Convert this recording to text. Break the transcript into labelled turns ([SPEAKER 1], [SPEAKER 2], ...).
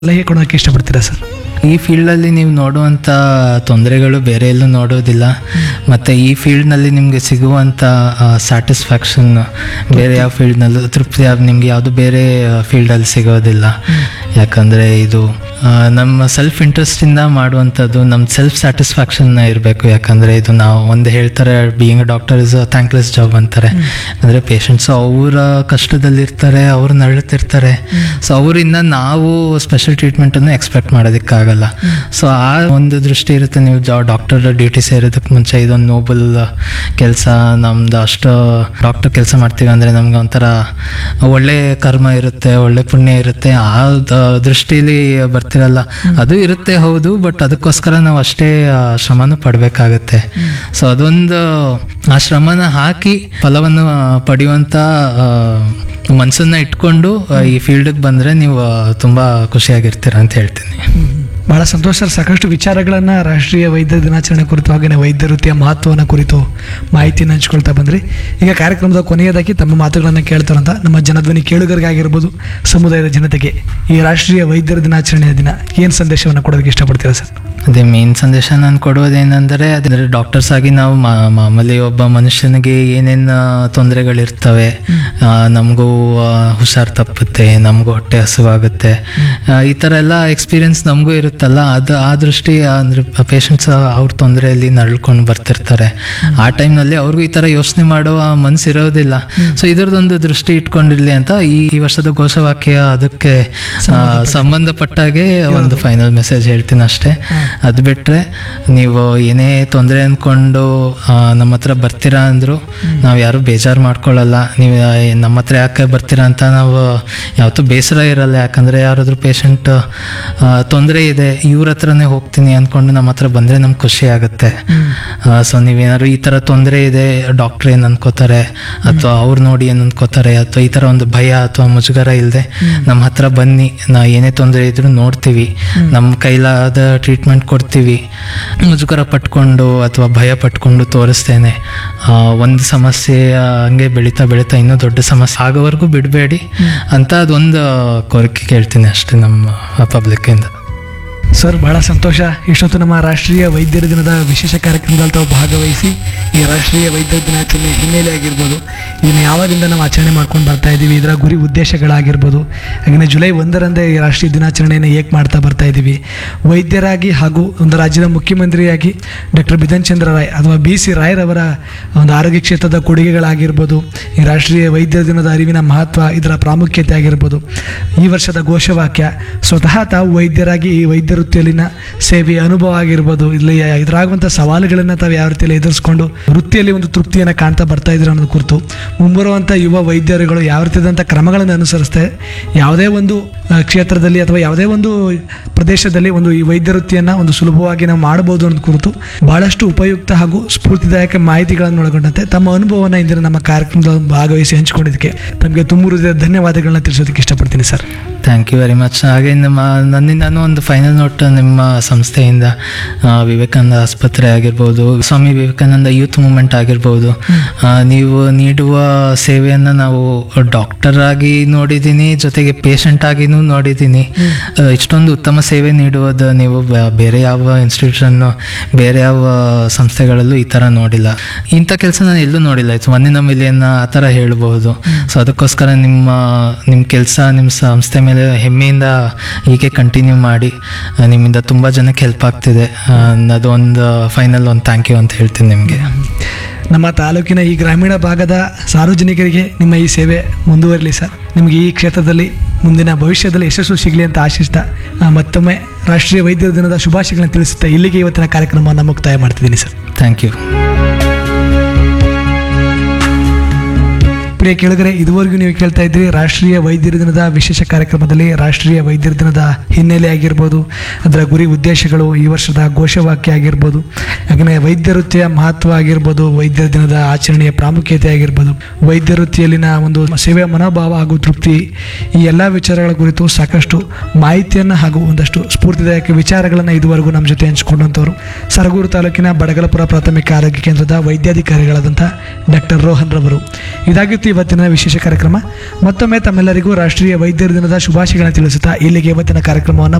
[SPEAKER 1] ಸಲಹೆ ಕೊಡೋಕೆ ಇಷ್ಟಪಡ್ತೀರಾ ಸರ್
[SPEAKER 2] ಈ ಫೀಲ್ಡಲ್ಲಿ ನೀವು ನೋಡುವಂಥ ತೊಂದರೆಗಳು ಬೇರೆ ಎಲ್ಲೂ ನೋಡೋದಿಲ್ಲ ಮತ್ತು ಈ ಫೀಲ್ಡ್ನಲ್ಲಿ ನಿಮಗೆ ಸಿಗುವಂಥ ಸ್ಯಾಟಿಸ್ಫ್ಯಾಕ್ಷನ್ ಬೇರೆ ಯಾವ ಫೀಲ್ಡ್ನಲ್ಲೂ ತೃಪ್ತಿ ಯಾವ ನಿಮಗೆ ಯಾವುದು ಬೇರೆ ಫೀಲ್ಡಲ್ಲಿ ಸಿಗೋದಿಲ್ಲ ಯಾಕಂದರೆ ಇದು ಆ, ನಮ್ಮ ಸೆಲ್ಫ್ ಇಂಟ್ರೆಸ್ಟಿಂದ ಮಾಡುವಂಥದ್ದು ನಮ್ಮ ಸೆಲ್ಫ್ ಸ್ಯಾಟಿಸ್ಫ್ಯಾಕ್ಷನ್ ಇರಬೇಕು ಯಾಕಂದರೆ ಇದು ನಾವು ಒಂದು ಹೇಳ್ತಾರೆ being a doctor is a thankless job ಅಂತಾರೆ ಅಂದರೆ ಪೇಷಂಟ್ಸ್ ಅವರ ಕಷ್ಟದಲ್ಲಿರ್ತಾರೆ ಅವ್ರು ನರಳುತ್ತಿರ್ತಾರೆ ಸೊ ಅವರಿಂದ ನಾವು ಸ್ಪೆಷಲ್ ಟ್ರೀಟ್ಮೆಂಟನ್ನು ಎಕ್ಸ್ಪೆಕ್ಟ್ ಮಾಡೋದಕ್ಕಾಗಲ್ಲ ಸೊ ಆ ಒಂದು ದೃಷ್ಟಿ ಇರುತ್ತೆ ನೀವು ಜಾ ಡಾಕ್ಟರ್ ಡ್ಯೂಟಿ ಸೇರೋದಕ್ಕೆ ಮುಂಚೆ ಇದೊಂದು ನೋಬಲ್ ಕೆಲಸ ನಮ್ದು ಅಷ್ಟು ಡಾಕ್ಟರ್ ಕೆಲಸ ಮಾಡ್ತೀವಿ ಅಂದರೆ ನಮ್ಗೆ ಒಂಥರ ಒಳ್ಳೆ ಕರ್ಮ ಇರುತ್ತೆ ಒಳ್ಳೆ ಪುಣ್ಯ ಇರುತ್ತೆ ಆ ದ- ದೃಷ್ಟಿಲಿ ಬರ್ತಿರಲ್ಲ ಅದು ಇರುತ್ತೆ ಹೌದು ಬಟ್ ಅದಕ್ಕೋಸ್ಕರ ನಾವು ಅಷ್ಟೇ ಆ, ಶ್ರಮನೂ ಪಡಬೇಕಾಗತ್ತೆ ಸೊ ಅದೊಂದು ಆ ಶ್ರಮನ ಹಾಕಿ ಫಲವನ್ನು ಆ, ಪಡೆಯುವಂಥ ಆ, ಮನ್ಸನ್ನ ಇಟ್ಕೊಂಡು ಆ, ಈ ಫೀಲ್ಡಿಗೆ ಬಂದರೆ ನೀವು ಆ, ತುಂಬಾ ಖುಷಿಯಾಗಿರ್ತೀರ ಅಂತ ಹೇಳ್ತೀನಿ
[SPEAKER 1] ಬಹಳ ಸಂತೋಷ ಸರ್ ಸಾಕಷ್ಟು ವಿಚಾರಗಳನ್ನು ರಾಷ್ಟ್ರೀಯ ವೈದ್ಯ ದಿನಾಚರಣೆ ಕುರಿತು ಹಾಗೆಯೇ ವೈದ್ಯ ವೃತ್ತಿಯ ಮಹತ್ವವನ್ನು ಕುರಿತು ಮಾಹಿತಿಯನ್ನು ಹಂಚ್ಕೊಳ್ತಾ ಬಂದ್ರಿ ಈಗ ಕಾರ್ಯಕ್ರಮದ ಕೊನೆಯದಾಗಿ ತಮ್ಮ ಮಾತುಗಳನ್ನು ಕೇಳ್ತಾರಂತ ನಮ್ಮ ಜನಧ್ವನಿ ಕೇಳುಗರಿಗಾಗಿರ್ಬೋದು ಸಮುದಾಯದ ಜನತೆಗೆ ಈ ರಾಷ್ಟ್ರೀಯ ವೈದ್ಯರ ದಿನಾಚರಣೆಯ ದಿನ ಏನು ಸಂದೇಶವನ್ನು ಕೊಡೋದಕ್ಕೆ ಇಷ್ಟಪಡ್ತೀರಾ ಸರ್
[SPEAKER 2] ಅದೇ ಮೇನ್ ಸಂದೇಶ ನಾನು ಕೊಡುವುದೇನೆಂದರೆ ಅದೇ ಡಾಕ್ಟರ್ಸ್ ಆಗಿ ನಾವು ಮಾ- ಮಾಮೂಲಿ ಒಬ್ಬ ಮನುಷ್ಯನಿಗೆ ಏನೇನು ತೊಂದರೆಗಳಿರ್ತವೆ ನಮಗೂ ಹುಷಾರು ತಪ್ಪುತ್ತೆ ನಮಗೂ ಹೊಟ್ಟೆ ಹಸುವಾಗುತ್ತೆ ಆ, ಈ ಥರ ಎಲ್ಲ ಎಕ್ಸ್ಪೀರಿಯನ್ಸ್ ನಮಗೂ ಇರುತ್ತಲ್ಲ ಅದು ಆ ದೃಷ್ಟಿ ಅಂದರೆ ಪೇಷಂಟ್ಸ್ ಅವ್ರ ತೊಂದರೆಯಲ್ಲಿ ನರಳ್ಕೊಂಡು ಬರ್ತಿರ್ತಾರೆ ಆ ಟೈಮ್ನಲ್ಲಿ ಅವ್ರಿಗೂ ಈ ಥರ ಯೋಚನೆ ಮಾಡೋ ಮನಸ್ಸು ಇರೋದಿಲ್ಲ ಸೊ ಇದರದೊಂದು ದೃಷ್ಟಿ ಇಟ್ಕೊಂಡಿರ್ಲಿ ಅಂತ ಈ ಈ ವರ್ಷದ ಘೋಷವಾಕ್ಯ ಅದಕ್ಕೆ ಆ, ಸಂಬಂಧಪಟ್ಟಾಗೆ ಒಂದು ಫೈನಲ್ ಮೆಸೇಜ್ ಹೇಳ್ತೀನಿ ಅಷ್ಟೇ ಅದು ಬಿಟ್ಟರೆ ನೀವು ಏನೇ ತೊಂದರೆ ಅಂದ್ಕೊಂಡು ಆ, ನಮ್ಮ ಹತ್ರ ಬರ್ತೀರಾ ಅಂದರು ನಾವು ಯಾರು ಬೇಜಾರು ಮಾಡ್ಕೊಳ್ಳಲ್ಲ ನೀವು ಆ, ನಮ್ಮ ಹತ್ರ ಯಾಕೆ ಬರ್ತೀರಾ ಅಂತ ನಾವು ಯಾವತ್ತೂ ಬೇಸರ ಇರಲ್ಲ ಯಾಕಂದರೆ ಯಾರಾದರೂ ಪೇಷಂಟ್ ತೊಂದರೆ ಇದೆ ಇವ್ರ ಹತ್ರನೇ ಹೋಗ್ತೀನಿ ಅಂದ್ಕೊಂಡು ನಮ್ಮ ಹತ್ರ ಬಂದರೆ ನಮ್ಗೆ ಖುಷಿ ಆಗುತ್ತೆ ಸೊ ನೀವೇನಾದ್ರು ಈ ಥರ ತೊಂದರೆ ಇದೆ ಡಾಕ್ಟ್ರ್ ಏನು ಅನ್ಕೋತಾರೆ ಅಥವಾ ಅವ್ರು ನೋಡಿ ಏನು ಅನ್ಕೋತಾರೆ ಅಥವಾ ಈ ಥರ ಒಂದು ಭಯ ಅಥವಾ ಮುಜುಗರ ಇಲ್ಲದೆ ನಮ್ಮ ಹತ್ರ ಬನ್ನಿ ನಾ ಏನೇ ತೊಂದರೆ ಇದ್ರೂ ನೋಡ್ತೀವಿ ನಮ್ಮ ಕೈಲಾದ ಟ್ರೀಟ್ಮೆಂಟ್ ಕೊಡ್ತೀವಿ ಮುಜುಗರ ಪಟ್ಕೊಂಡು ಅಥವಾ ಭಯ ಪಟ್ಕೊಂಡು ತೋರಿಸ್ತೇನೆ ಆ, ಒಂದು ಸಮಸ್ಯೆ ಆ, ಹಂಗೆ ಬೆಳೀತಾ ಬೆಳೀತಾ ಇನ್ನೂ ದೊಡ್ಡ ಸಮಸ್ಯೆ ಆಗೋವರೆಗೂ ಬಿಡಬೇಡಿ ಅಂತ ಅದೊಂದು ಕೋರಿಕೆ ಕೇಳ್ತೀನಿ ಅಷ್ಟೇ ನಮ್ಮ ಪಬ್ಲಿಕ್ಕಿಂದ
[SPEAKER 1] ಸರ್ ಬಹಳ ಸಂತೋಷ ಇಷ್ಟೊತ್ತು ನಮ್ಮ ರಾಷ್ಟ್ರೀಯ ವೈದ್ಯರ ದಿನದ ವಿಶೇಷ ಕಾರ್ಯಕ್ರಮದಲ್ಲಿ ತಾವು ಭಾಗವಹಿಸಿ ಈ ರಾಷ್ಟ್ರೀಯ ವೈದ್ಯರ ದಿನಾಚರಣೆ ಹಿನ್ನೆಲೆ ಆಗಿರ್ಬೋದು ಇದನ್ನು ಯಾವಾಗಿಂದ ನಾವು ಆಚರಣೆ ಮಾಡ್ಕೊಂಡು ಬರ್ತಾ ಇದ್ದೀವಿ ಇದರ ಗುರಿ ಉದ್ದೇಶಗಳಾಗಿರ್ಬೋದು ಹಾಗೆಯೇ ಜುಲೈ ಒಂದರಂದೇ ಈ ರಾಷ್ಟ್ರೀಯ ದಿನಾಚರಣೆಯನ್ನು ಏಕೆ ಮಾಡ್ತಾ ಬರ್ತಾ ಇದ್ದೀವಿ ವೈದ್ಯರಾಗಿ ಹಾಗೂ ಒಂದು ರಾಜ್ಯದ ಮುಖ್ಯಮಂತ್ರಿಯಾಗಿ ಡಾಕ್ಟರ್ ಬಿಧನ್ ಚಂದ್ರ ರಾಯ್ ಅಥವಾ ಬಿ ಸಿ ರಾಯ್ರವರ ಒಂದು ಆರೋಗ್ಯ ಕ್ಷೇತ್ರದ ಕೊಡುಗೆಗಳಾಗಿರ್ಬೋದು ಈ ರಾಷ್ಟ್ರೀಯ ವೈದ್ಯರ ದಿನದ ಅರಿವಿನ ಮಹತ್ವ ಇದರ ಪ್ರಾಮುಖ್ಯತೆ ಆಗಿರ್ಬೋದು ಈ ವರ್ಷದ ಘೋಷವಾಕ್ಯ ಸ್ವತಃ ತಾವು ವೈದ್ಯರಾಗಿ ಈ ವೈದ್ಯ ವೃತ್ತಿಯಲ್ಲಿನ ಸೇವೆಯ ಅನುಭವ ಆಗಿರ್ಬೋದು ಇಲ್ಲಿ ಎದುರಾಗುವಂಥ ಸವಾಲುಗಳನ್ನು ತಾವು ಯಾವ ರೀತಿಯಲ್ಲಿ ಎದುರಿಸ್ಕೊಂಡು ವೃತ್ತಿಯಲ್ಲಿ ಒಂದು ತೃಪ್ತಿಯನ್ನು ಕಾಣ್ತಾ ಬರ್ತಾ ಇದ್ರು ಅನ್ನೋದು ಕುರಿತು ಮುಂಬರುವಂಥ ಯುವ ವೈದ್ಯರುಗಳು ಯಾವ ರೀತಿಯಾದಂಥ ಕ್ರಮಗಳನ್ನು ಅನುಸರಿಸ್ತಾರೆ ಯಾವುದೇ ಒಂದು ಆ, ಕ್ಷೇತ್ರದಲ್ಲಿ ಅಥವಾ ಯಾವುದೇ ಒಂದು ಪ್ರದೇಶದಲ್ಲಿ ಒಂದು ಈ ವೈದ್ಯ ವೃತ್ತಿಯನ್ನು ಒಂದು ಸುಲಭವಾಗಿ ನಾವು ಮಾಡಬಹುದು ಅನ್ನೋದು ಕುರಿತು ಬಹಳಷ್ಟು ಉಪಯುಕ್ತ ಹಾಗೂ ಸ್ಫೂರ್ತಿದಾಯಕ ಮಾಹಿತಿಗಳನ್ನು ಒಳಗೊಂಡಂತೆ ತಮ್ಮ ಅನುಭವವನ್ನು ಇಂದಿನ ನಮ್ಮ ಕಾರ್ಯಕ್ರಮದಲ್ಲಿ ಭಾಗವಹಿಸಿ ಹಂಚಿಕೊಂಡಿದ್ದಕ್ಕೆ ತಮಗೆ ತುಂಬ ಹೃದಯದ ಧನ್ಯವಾದಗಳನ್ನ ತಿಳಿಸೋದಕ್ಕೆ ಇಷ್ಟಪಡ್ತೀನಿ sir
[SPEAKER 2] thank you very much ಹಾಗೆ ನಮ್ಮ ನನ್ನಿಂದನೂ ಒಂದು ಫೈನಲ್ ನೋಟ್ ನಿಮ್ಮ ಸಂಸ್ಥೆಯಿಂದ ಆ, ವಿವೇಕಾನಂದ ಆಸ್ಪತ್ರೆ ಆಗಿರ್ಬೋದು ಸ್ವಾಮಿ ವಿವೇಕಾನಂದ ಯೂತ್ ಮೂಮೆಂಟ್ ಆಗಿರ್ಬೋದು ಆ, ನೀವು ನೀಡುವ ಸೇವೆಯನ್ನು ನಾವು ಡಾಕ್ಟರ್ ಆಗಿ ನೋಡಿದ್ದೀನಿ ಜೊತೆಗೆ ಪೇಷಂಟ್ ಆಗಿನೂ ನೋಡಿದ್ದೀನಿ ಆ, ಇಷ್ಟೊಂದು ಉತ್ತಮ ಸೇವೆ ನೀಡುವುದು ನೀವು ಬ- ಬೇರೆ ಯಾವ ಇನ್ಸ್ಟಿಟ್ಯೂಷನ್ನು ಬೇರೆ ಯಾವ ಸಂಸ್ಥೆಗಳಲ್ಲೂ ಈ ಥರ ನೋಡಿಲ್ಲ ಇಂಥ ಕೆಲಸ ನಾನು ಎಲ್ಲೂ ನೋಡಿಲ್ಲ ಇಟ್ಸ್ ಒಂದಿನ ಮಿಲಿಯನ್ ಆ ಥರ ಹೇಳ್ಬೋದು ಸೊ ಅದಕ್ಕೋಸ್ಕರ ನಿಮ್ಮ ನಿಮ್ಮ ಕೆಲಸ ನಿಮ್ಮ ಸಂಸ್ಥೆ ಮೇಲೆ ಹೆಮ್ಮೆಯಿಂದ ಹೀಗೆ ಕಂಟಿನ್ಯೂ ಮಾಡಿ ಆ, ನಿಮ್ಮಿಂದ ತುಂಬ ಜನಕ್ಕೆ ಹೆಲ್ಪ್ ಆಗ್ತಿದೆ ಆ, ಅದೊಂದು ಫೈನಲ್ ಒಂದು ಥ್ಯಾಂಕ್ ಯು ಅಂತ ಹೇಳ್ತೀನಿ ನಿಮಗೆ
[SPEAKER 1] ನಮ್ಮ ತಾಲೂಕಿನ ಈ ಗ್ರಾಮೀಣ ಭಾಗದ ಸಾರ್ವಜನಿಕರಿಗೆ ನಿಮ್ಮ ಈ ಸೇವೆ ಮುಂದುವರಲಿ ಸರ್ ನಿಮಗೆ ಈ ಕ್ಷೇತ್ರದಲ್ಲಿ ಮುಂದಿನ ಭವಿಷ್ಯದಲ್ಲಿ ಯಶಸ್ಸು ಸಿಗಲಿ ಅಂತ ಆಶಿಸ್ತಾ ಆ, ಮತ್ತೊಮ್ಮೆ ರಾಷ್ಟ್ರೀಯ ವೈದ್ಯರ ದಿನದ ಶುಭಾಶಯಗಳನ್ನು ತಿಳಿಸುತ್ತಾ ಇಲ್ಲಿಗೆ ಇವತ್ತಿನ ಕಾರ್ಯಕ್ರಮವನ್ನು ಮುಕ್ತಾಯ ಮಾಡ್ತಿದ್ದೀನಿ ಸರ್
[SPEAKER 2] ಥ್ಯಾಂಕ್ ಯು
[SPEAKER 1] ಪ್ರಿಯ ಕೇಳಿದರೆ ಇದುವರೆಗೂ ನೀವು ಕೇಳ್ತಾ ಇದ್ರಿ ರಾಷ್ಟ್ರೀಯ ವೈದ್ಯರ ದಿನದ ವಿಶೇಷ ಕಾರ್ಯಕ್ರಮದಲ್ಲಿ ರಾಷ್ಟ್ರೀಯ ವೈದ್ಯರ ದಿನದ ಹಿನ್ನೆಲೆ ಆಗಿರ್ಬೋದು ಅದರ ಗುರಿ ಉದ್ದೇಶಗಳು ಈ ವರ್ಷದ ಘೋಷವಾಕ್ಯ ಆಗಿರ್ಬೋದು ಹಾಗೆಯೇ ವೈದ್ಯ ವೃತ್ತಿಯ ಮಹತ್ವ ಆಗಿರ್ಬೋದು ವೈದ್ಯರ ದಿನದ ಆಚರಣೆಯ ಪ್ರಾಮುಖ್ಯತೆ ಆಗಿರ್ಬೋದು ವೈದ್ಯ ವೃತ್ತಿಯಲ್ಲಿನ ಒಂದು ಸೇವೆಯ ಮನೋಭಾವ ಹಾಗೂ ತೃಪ್ತಿ ಈ ಎಲ್ಲ ವಿಚಾರಗಳ ಕುರಿತು ಸಾಕಷ್ಟು ಮಾಹಿತಿಯನ್ನು ಹಾಗೂ ಒಂದಷ್ಟು ಸ್ಫೂರ್ತಿದಾಯಕ ವಿಚಾರಗಳನ್ನು ಇದುವರೆಗೂ ನಮ್ಮ ಜೊತೆ ಹಂಚಿಕೊಂಡಂಥವ್ರು ಸರಗೂರು ತಾಲೂಕಿನ ಬಡಗಲಪುರ ಪ್ರಾಥಮಿಕ ಆರೋಗ್ಯ ಕೇಂದ್ರದ ವೈದ್ಯಾಧಿಕಾರಿಗಳಾದಂಥ ಡಾಕ್ಟರ್ ರೋಹನ್ ರವರು ಇದಾಗಿತ್ತು ಇವತ್ತಿನ ವಿಶೇಷ ಕಾರ್ಯಕ್ರಮ ಮತ್ತೊಮ್ಮೆ ತಮ್ಮೆಲ್ಲರಿಗೂ ರಾಷ್ಟ್ರೀಯ ವೈದ್ಯರ ದಿನದ ಶುಭಾಶಯಗಳನ್ನು ತಿಳಿಸುತ್ತಾ ಇಲ್ಲಿಗೆ ಇವತ್ತಿನ ಕಾರ್ಯಕ್ರಮವನ್ನು